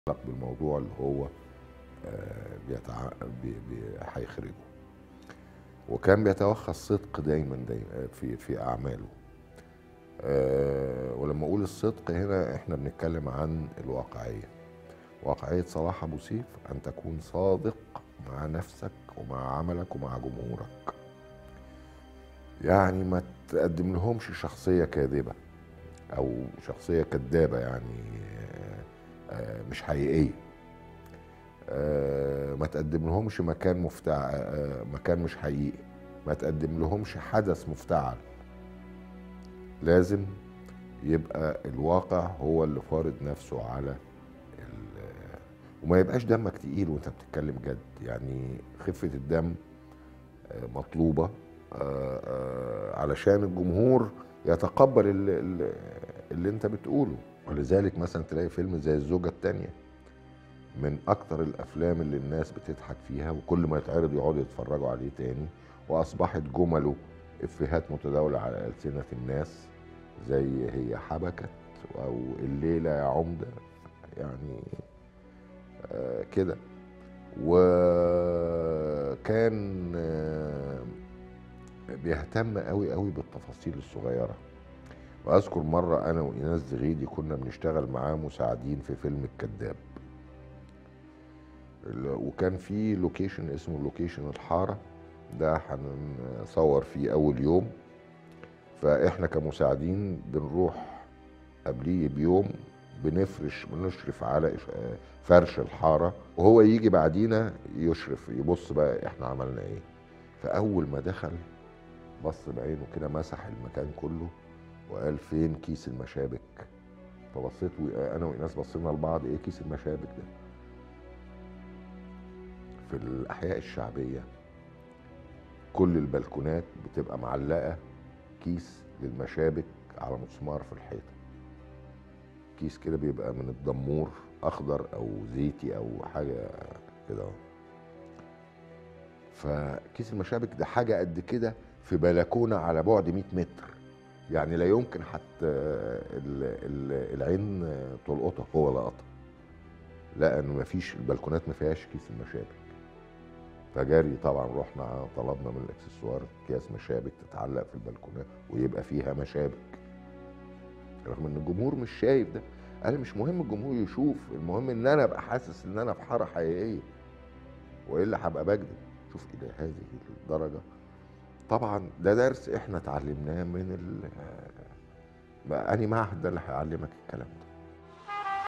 يتعلق بالموضوع اللي هو آه، بيتع... بي... بي... هيخرجه وكان بيتوخى الصدق دايما دايما في في اعماله أه ولما اقول الصدق هنا احنا بنتكلم عن الواقعيه واقعيه صلاح ابو سيف ان تكون صادق مع نفسك ومع عملك ومع جمهورك يعني ما تقدم لهمش شخصيه كاذبه او شخصيه كذابه يعني آه، مش حقيقيه آه، ما تقدم لهمش مكان مفتع آه، مكان مش حقيقي ما تقدم لهمش حدث مفتعل لازم يبقى الواقع هو اللي فارض نفسه على وما يبقاش دمك تقيل وانت بتتكلم جد يعني خفة الدم مطلوبة علشان الجمهور يتقبل اللي, اللي انت بتقوله ولذلك مثلا تلاقي فيلم زي الزوجة التانية من أكتر الأفلام اللي الناس بتضحك فيها وكل ما يتعرض يقعدوا يتفرجوا عليه تاني وأصبحت جمله إفيهات متداولة على ألسنة الناس زي هي حبكت أو الليلة يا عمدة يعني آه كده وكان آه بيهتم قوي قوي بالتفاصيل الصغيره واذكر مره انا وايناس زغيدي كنا بنشتغل معاه مساعدين في فيلم الكذاب وكان في لوكيشن اسمه لوكيشن الحاره ده هنصور فيه اول يوم فاحنا كمساعدين بنروح قبليه بيوم بنفرش بنشرف على فرش الحاره وهو يجي بعدينا يشرف يبص بقى احنا عملنا ايه فاول ما دخل بص بعينه كده مسح المكان كله وقال فين كيس المشابك فبصيت انا وايناس بصينا لبعض ايه كيس المشابك ده في الاحياء الشعبيه كل البلكونات بتبقى معلقه كيس للمشابك على مسمار في الحيطه كيس كده بيبقى من الدمور اخضر او زيتي او حاجه كده فكيس المشابك ده حاجه قد كده في بلكونه على بعد 100 متر يعني لا يمكن حتى العين تلقطها هو لقطها لقى انه ما فيش البلكونات ما فيهاش كيس المشابك فجري طبعا رحنا طلبنا من الاكسسوار اكياس مشابك تتعلق في البلكونات ويبقى فيها مشابك رغم ان الجمهور مش شايف ده قال مش مهم الجمهور يشوف المهم ان انا ابقى حاسس ان انا في حاره حقيقيه والا هبقى بكذب شوف الى هذه الدرجه طبعا ده درس احنا اتعلمناه من ال اني معهد ده اللي هيعلمك الكلام ده